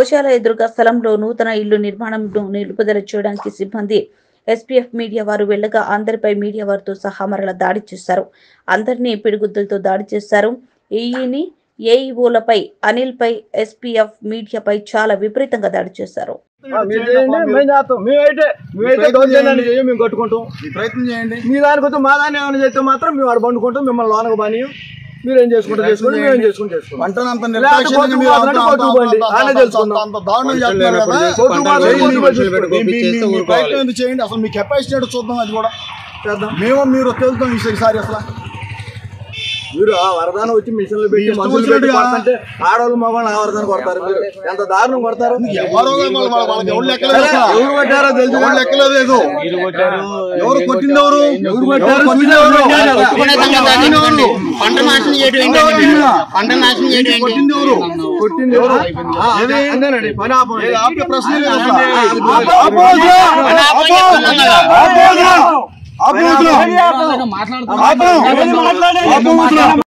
గోశాల ఎదురుగా స్థలంలో నూతన ఇల్లు నిర్మాణంను నిలుపుదల చేయడానికి సిబ్బంది ఎస్పీఎఫ్ మీడియా వారు వెళ్ళగా అందరిపై మీడియా వారితో సహా మరల దాడి చేశారు అందరినీ పిడిగుద్దులతో దాడి చేశారు ఈఈని ఏఈఓలపై అనిల్ పై ఎస్పీఎఫ్ మీడియాపై చాలా విపరీతంగా దాడి చేశారు మీరు చేయండి మేము చేస్తాం మేమైతే మేమైతే దౌర్జన్యాన్ని చేయం మేము కట్టుకుంటాం ఈ ప్రయత్నం చేయండి మీ దానికి వస్తే మా దాన్ని ఏమైనా చేస్తే మాత్రం మేము ఆడ పండుకుంటాం మిమ్మల్ని లోనకు బాని మీరు ఏం చేసుకుంటారు చేసుకోండి మేము ఏం చేసుకుంటాం చేసుకోండి పంటను అంత లేకపోతే నిర్దాక్షిణ్యంగా మీరు కొట్టుకు అంత- పోతున్నట్టు అంత- కొట్టుకు అంత- పోండి. ఆనే అంత- తెలుసుకుందాం. అంత దారుణంగా చేస్తున్నారు కదా కొట్టుకు పోతున్నట్టు చేయండి. కొట్టుకు పోయి మీ- మీ- మీ ప్రయత్నం ఎందుకు చేయండి అసలు మీ కెపాసిటీ ఏంటో చూద్దాం అది కూడా చేద్దాం మేము మీరు తెలుద్దాం ఈసారి అసలు మీరు ఆ వరదానం వచ్చి మిషన్లు పెట్టి ఇష్టం మనుషులు పెట్టి వచ్చినట్టుగా. కొడతంటే ఆడవాళ్ళు మగవాళ్ళు ఆ వరదానం కొడతారు మీరు ఎంత దారుణం కొడతారు ఎవరో వాళ్ళ- వాళ్ళ- వాళ్ళకి ఎవరు లెక్కలేదు సరే, అసలు. ఎవరు కొట్టారో తెలుసు ఎవరు లెక్కలేదు ఏదో. ఎవరు కొట్టింది ఎవరు ఎవరు కొట్టారో కొట్టింది ఎవరు? ఒప్పుకునే సంగతి ఎందుకండి? పంట నాశనం చేయడం ఏంటండి మీరు? పంట నాశనం చేయడం ఏంటి? కొట్టింది ఎవరు కొట్టింది ఎవరు ఆ, అదే, అంతేనండి పని ఆపండి. ఏది ఆపే ప్రశ్నే లేదు అసలు. ఆపండి. ఆపోదురా. పని ఆపని చెప్తున్నాం కదా. ఆపోదురా. ఆపోదురా. ఆపోదురా. ఆపోదురా.